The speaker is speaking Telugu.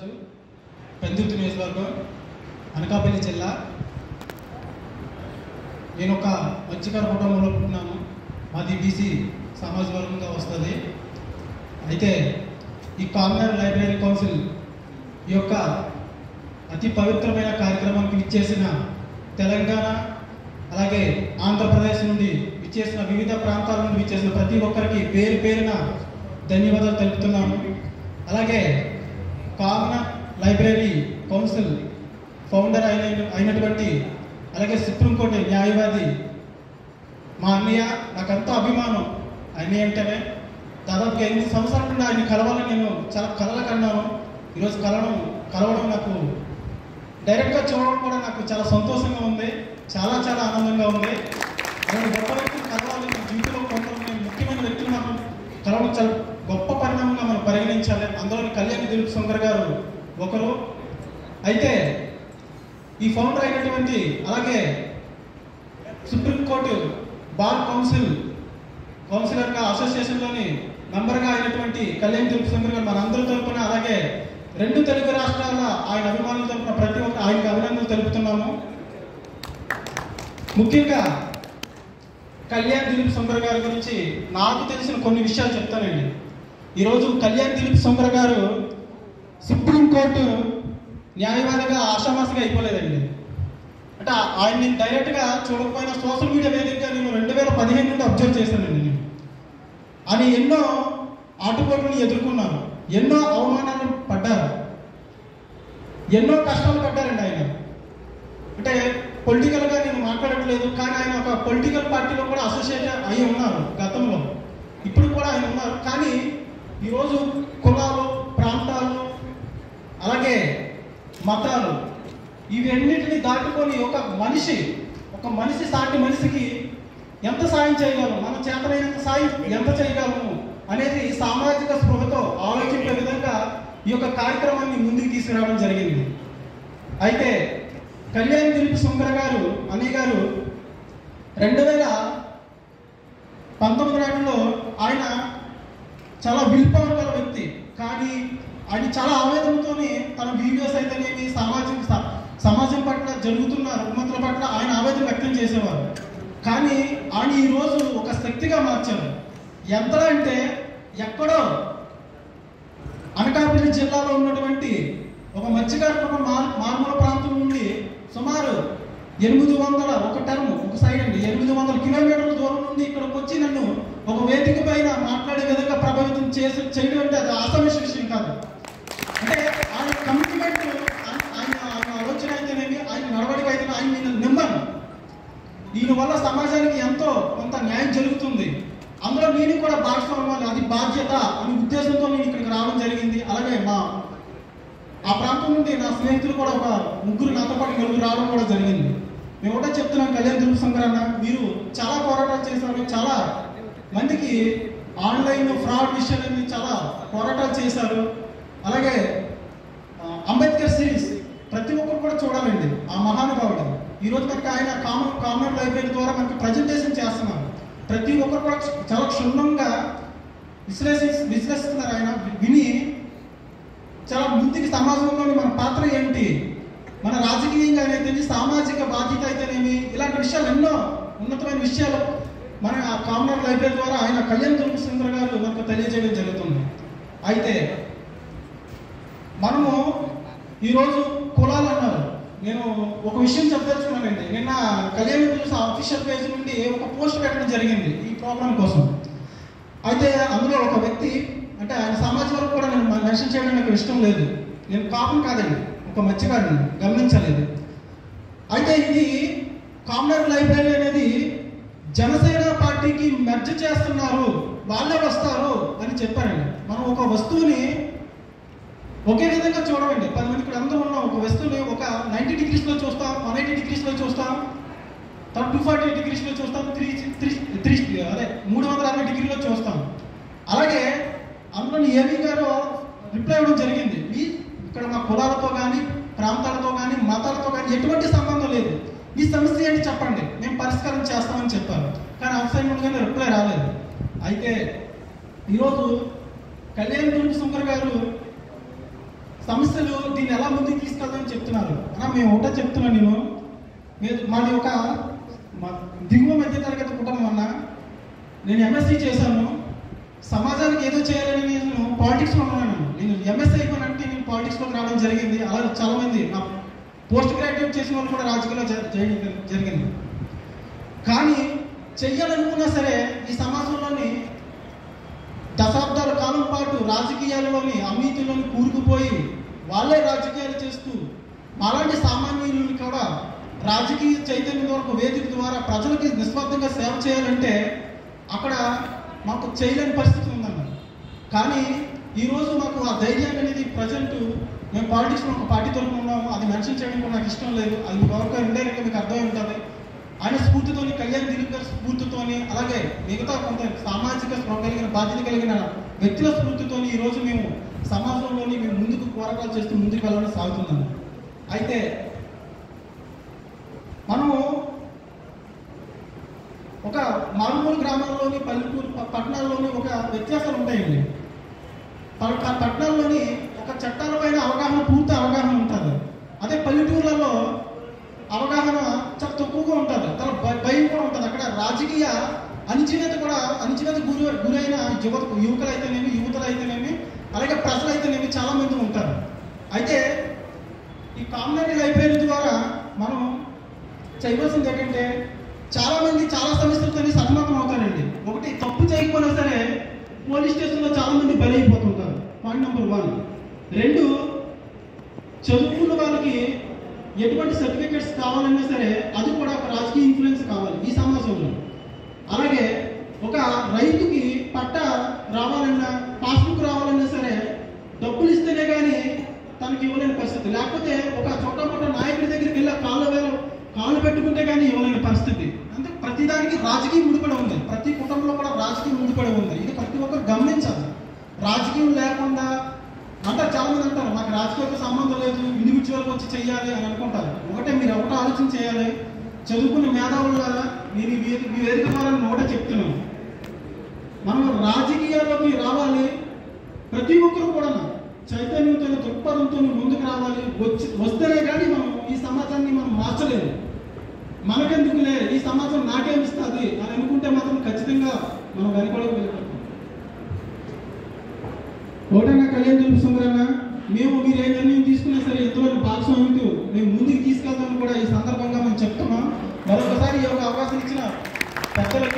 రాజు పెందుర్తి నియోజకవర్గం అనకాపల్లి జిల్లా నేను ఒక మత్స్యకార కుటుంబంలో పుట్టినాను మాది బీసీ సామాజిక వర్గంగా వస్తుంది అయితే ఈ కామనర్ లైబ్రరీ కౌన్సిల్ ఈ యొక్క అతి పవిత్రమైన కార్యక్రమానికి విచ్చేసిన తెలంగాణ అలాగే ఆంధ్రప్రదేశ్ నుండి విచ్చేసిన వివిధ ప్రాంతాల నుండి విచ్చేసిన ప్రతి ఒక్కరికి పేరు పేరున ధన్యవాదాలు తెలుపుతున్నాను అలాగే కామన లైబ్రరీ కౌన్సిల్ ఫౌండర్ అయిన అయినటువంటి అలాగే సుప్రీంకోర్టు న్యాయవాది మా అన్నయ్య నాకు ఎంతో అభిమానం అన్నయ్య అంటేనే దాదాపుగా ఎనిమిది సంవత్సరాల నుండి ఆయన కలవాలని నేను చాలా కలలు కన్నాను ఈరోజు కలవడం కలవడం నాకు డైరెక్ట్గా చూడడం కూడా నాకు చాలా సంతోషంగా ఉంది చాలా చాలా ఆనందంగా ఉంది అలాంటి గొప్ప వ్యక్తులు కలవాలి మన జీవితంలో కొంతమంది ముఖ్యమైన వ్యక్తులు మనం కలవడం చాలా గొప్ప పరిణామంగా మనం పరిగణించాలి అందులో కళ్యాణ్ దిలీప్ శంకర్ గారు ఒకరు అయితే ఈ ఫౌండర్ అయినటువంటి అలాగే సుప్రీంకోర్టు బార్ కౌన్సిల్ కౌన్సిలర్గా అసోసియేషన్లోని మెంబర్గా అయినటువంటి కళ్యాణ్ దిలీప్ శంకర్ గారు మనందరి తరపున అలాగే రెండు తెలుగు రాష్ట్రాల ఆయన అభిమానుల తరపున ప్రతి ఒక్క ఆయనకి అభినందనలు తెలుపుతున్నాము ముఖ్యంగా కళ్యాణ్ దిలీప్ శంకర్ గారి గురించి నాకు తెలిసిన కొన్ని విషయాలు చెప్తానండి ఈరోజు కళ్యాణ్ దిలీప్ శంకర్ గారు సుప్రీంకోర్టు న్యాయవాదిగా ఆషామాసిగా అయిపోలేదండి అంటే ఆయన నేను డైరెక్ట్గా చూడకపోయినా సోషల్ మీడియా వేదికగా నేను రెండు వేల పదిహేను నుండి అబ్జర్వ్ చేశానండి నేను ఆయన ఎన్నో ఆటుపోట్లను ఎదుర్కొన్నారు ఎన్నో అవమానాలు పడ్డారు ఎన్నో కష్టాలు పడ్డారండి ఆయన అంటే పొలిటికల్గా నేను మాట్లాడట్లేదు కానీ ఆయన ఒక పొలిటికల్ పార్టీలో కూడా అసోసియేట్ అయి ఉన్నారు గతంలో ఇప్పుడు కూడా ఆయన ఉన్నారు కానీ ఈరోజు కులాలు ప్రాంతాలు అలాగే మతాలు ఇవన్నిటిని దాటుకొని ఒక మనిషి ఒక మనిషి సాటి మనిషికి ఎంత సాయం చేయగలము మన చేతనైనంత సాయం ఎంత చేయగలము అనేది సామాజిక స్పృహతో ఆలోచించే విధంగా ఈ యొక్క కార్యక్రమాన్ని ముందుకు తీసుకురావడం జరిగింది అయితే కళ్యాణ్ దిలీప్ సుందర గారు అన్నయ్య గారు రెండు వేల పంతొమ్మిది నాటిలో ఆయన చాలా విల్ పవర్ గల వ్యక్తి కానీ ఆయన చాలా ఆవేదనతోనే తన వీడియోస్ అయితేనేమి సామాజిక స- సమాజం పట్ల జరుగుతున్న రుగ్మతుల పట్ల ఆయన ఆవేదన వ్యక్తం చేసేవారు కానీ ఆయన ఈరోజు ఒక శక్తిగా మార్చారు ఎంత అంటే ఎక్కడో అనకాపల్లి జిల్లాలో ఉన్నటువంటి ఒక మత్స్యకార కుటుంబం మార్- మారుమూల ప్రాంతం నుండి సుమారు ఎనిమిది వందల ఒక టర్మ్ ఒక సైడ్ అండి ఎనిమిది వందల కిలోమీటర్ల దూరం నుండి ఇక్కడికి వచ్చి నన్ను ఒక వేదిక పైన మాట్లాడే విధంగా ప్రభావితం చేసి చేయడం అంటే అది ఆసమిష విషయం కాదు అంటే ఆయన కమిట్మెంట్ ఆయన ఆయన ఆలోచన అయితేనేమి ఆయన నడవడిక అయితే ఆయన నేను నమ్మాను దీని వల్ల సమాజానికి ఎంతో కొంత న్యాయం జరుగుతుంది అందులో నేను కూడా భాగస్వామ్యం అది బాధ్యత అనే ఉద్దేశంతో నేను ఇక్కడికి రావడం జరిగింది అలాగే మా ఆ ప్రాంతం నుండి నా స్నేహితులు కూడా ఒక ముగ్గురు నాతో పాటు నలుగురు రావడం కూడా జరిగింది మేము కూడా చెప్తున్నాం కళ్యాణ్ దిలీప్ శంకర్ అన్న మీరు చాలా పోరాటాలు చేశారు చాలా మందికి ఆన్లైన్ ఫ్రాడ్ విషయాలని చాలా పోరాటాలు చేశారు అలాగే ఆ, అంబేద్కర్ సిరీస్ ప్రతి ఒక్కరు కూడా చూడాలండి ఆ మహానుభావుడు ఈరోజు మనకి ఆయన కామన్ కామన్ లైబ్రరీ ద్వారా మనకి ప్రజెంటేషన్ చేస్తున్నారు ప్రతి ఒక్కరు కూడా చాలా క్షుణ్ణంగా విశ్లేషి విశ్లేషిస్తున్నారు ఆయన విని చాలా ముందుకి సమాజంలోని మన పాత్ర ఏంటి మన రాజకీయంగా అయితేనే సామాజిక బాధ్యత అయితేనేమి ఇలాంటి విషయాలు ఎన్నో ఉన్నతమైన విషయాలు మన ఆ కామనర్ లైబ్రరీ ద్వారా ఆయన కళ్యాణ్ దుర్గ సుందర్ గారు మనకు తెలియజేయడం జరుగుతుంది అయితే మనము ఈరోజు కులాలు అన్నారు నేను ఒక విషయం చెప్పదలుచుకున్నానండి నిన్న కళ్యాణ్ దుర్గ అఫీషియల్ పేజ్ నుండి ఒక పోస్ట్ పెట్టడం జరిగింది ఈ ప్రోగ్రామ్ కోసం అయితే అందులో ఒక వ్యక్తి అంటే ఆయన సమాజం వరకు కూడా నేను మెన్షన్ చేయడం నాకు ఇష్టం లేదు నేను కాపం కాదండి ఒక మత్స్యకారుని గమనించలేదు అయితే ఇది కామనర్ లైబ్రరీ అనేది జనసేన పార్టీకి మెర్జ్ చేస్తున్నారు వాళ్ళే వస్తారు అని చెప్పారండి మనం ఒక వస్తువుని ఒకే విధంగా చూడమండి పది మంది ఇక్కడ అందరూ ఉన్నాం ఒక వస్తువుని ఒక నైంటీ డిగ్రీస్లో చూస్తాం వన్ ఎయిటీ డిగ్రీస్లో చూస్తాం తర్వాత టూ ఫార్టీ డిగ్రీస్లో చూస్తాం త్రీ త్రీ త్రీ అదే మూడు వందల అరవై డిగ్రీలో చూస్తాం అలాగే అందులో ఏవి గారు రిప్లై ఇవ్వడం జరిగింది మీ ఇక్కడ మా కులాలతో కానీ ప్రాంతాలతో కానీ మతాలతో కానీ ఎటువంటి సంబంధం లేదు మీ సమస్య ఏంటి చెప్పండి మేము పరిష్కారం చేస్తామని చెప్పారు కానీ అవుట్ నుండి కానీ రిప్లై రాలేదు అయితే ఈరోజు కళ్యాణ్ దుర్గ సుందర్ గారు సమస్యలు దీన్ని ఎలా ముందుకు తీసుకెళ్దామని చెప్తున్నారు అన్నా మేము ఒకటే చెప్తున్నాను నేను మీరు మాది ఒక మా దిగువ మధ్య తరగతి కుటుంబం అన్న నేను ఎంఎస్సీ చేశాను సమాజానికి ఏదో చేయాలని నేను పాలిటిక్స్లో ఉన్నాను నేను ఎంఎస్సీ అయిపోయినంటే నేను పాలిటిక్స్లోకి రావడం జరిగింది అలా చాలా మంది నా పోస్ట్ గ్రాడ్యుయేట్ చేసిన వాళ్ళు కూడా రాజకీయాల్లో జ- చేయడం జరిగింది కానీ చెయ్యాలనుకున్నా సరే ఈ సమాజంలోని దశాబ్దాల కాలం పాటు రాజకీయాలలోని అవినీతిలోని కూరుకుపోయి వాళ్ళే రాజకీయాలు చేస్తూ అలాంటి సామాన్యులను కూడా రాజకీయ చైతన్యం ద్వారా ఒక వేదిక ద్వారా ప్రజలకి నిస్వార్థంగా సేవ చేయాలంటే అక్కడ మాకు చేయలేని పరిస్థితి ఉందన్న కానీ ఈరోజు మాకు ఆ ధైర్యం అనేది ప్రజెంట్ మేము పాలిటిక్స్లో ఒక పార్టీ తరఫున ఉన్నాము అది మెన్షన్ చేయడం కూడా నాకు ఇష్టం లేదు అది మీకు ఎవరికో ఇండైరెక్ట్గా మీకు అర్థమై ఉంటుంది ఆయన స్ఫూర్తితోని కళ్యాణ్ దిలీప్ గారి స్ఫూర్తితోని అలాగే మిగతా కొంత సామాజిక స్పృహ కలిగిన బాధ్యత కలిగిన వ్యక్తుల స్ఫూర్తితోని ఈరోజు మేము సమాజంలోని మేము ముందుకు పోరాటాలు చేస్తూ ముందుకు వెళ్ళడం సాగుతున్నాము అయితే మనము ఒక మారుమూల గ్రామాల్లోని పల్లెటూరు ప- పట్టణాల్లోని ఒక వ్యత్యాసాలు ఉంటాయండి ప- ప- పట్టణాల్లోని ఒక చట్టాలపైన అవగాహన పూర్తి అవగాహన ఉంటుంది అదే పల్లెటూర్లలో అవగాహన చాలా తక్కువగా ఉంటుంది చాలా భ- భయం కూడా ఉంటుంది అక్కడ రాజకీయ అణిచివేత కూడా అణిచివేత గురి గురైన యువత యువకులు అయితేనేమి యువతలు అయితేనేమి అలాగే ప్రజలు అయితేనేమి చాలా మంది ఉంటారు అయితే ఈ కామినరీ లైబ్రరీ ద్వారా మనం చేయవలసింది ఏంటంటే చాలా మంది చాలా సమస్యలతో సతమతం అవుతారండి ఒకటి తప్పు చేయకపోయినా సరే పోలీస్ స్టేషన్లో చాలా మంది బలైపోతుంటారు పాయింట్ నెంబర్ వన్ రెండు చదువుకున్న వాళ్ళకి ఎటువంటి సర్టిఫికెట్స్ కావాలన్నా సరే అది కూడా ఒక రాజకీయ ఇన్ఫ్లుయెన్స్ కావాలి ఈ సమాజంలో అలాగే ఒక రైతుకి పట్ట రావాలన్నా పాస్బుక్ రావాలన్నా సరే డబ్బులు ఇస్తేనే కానీ తనకి ఇవ్వలేని పరిస్థితి లేకపోతే ఒక చోట మొట్ట నాయకుడి దగ్గరికి వెళ్ళి కాళ్ళు వేల కాళ్ళు పెట్టుకుంటే కానీ ఇవ్వలేని పరిస్థితి అంటే ప్రతిదానికి రాజకీయం ముడిపడి ఉంది ప్రతి కుటుంబంలో కూడా రాజకీయం ముడిపడి ఉంది ఇది ప్రతి ఒక్కరు గమనించాలి రాజకీయం లేకుండా అంటారు చాలా మంది అంటారు నాకు రాజకీయాలతో సంబంధం లేదు ఇండివిజువల్గా వచ్చి చెయ్యాలి అని అనుకుంటారు ఒకటే మీరు ఒకటే ఆలోచన చేయాలి చదువుకున్న మేధావుల మీరు ఈ వే- ఈ వేదిక ద్వారా నేను ఒకటే చెప్తున్నాను మనం రాజకీయాల్లోకి రావాలి ప్రతి ఒక్కరు కూడా చైతన్యంతో దృక్పథంతో ముందుకు రావాలి వచ్చి వస్తేనే కానీ మనం ఈ సమాజాన్ని మనం మార్చలేము మనకెందుకులే ఈ సమాజం నాకేం ఇస్తుంది అని అనుకుంటే మాత్రం ఖచ్చితంగా మనం వెనుకలోకి వెళ్ళిపోతాం ఒకటన్నా కళ్యాణ్ దులుపు సుందరన్న మేము మీరు ఏ నిర్ణయం తీసుకున్నా సరే ఇందులో భాగస్వామితో మేము ముందుకు తీసుకెళ్తామని కూడా ఈ సందర్భంగా మేము చెప్తున్నాం మరొకసారి ఈ యొక్క అవకాశం ఇచ్చిన పెద్దలకు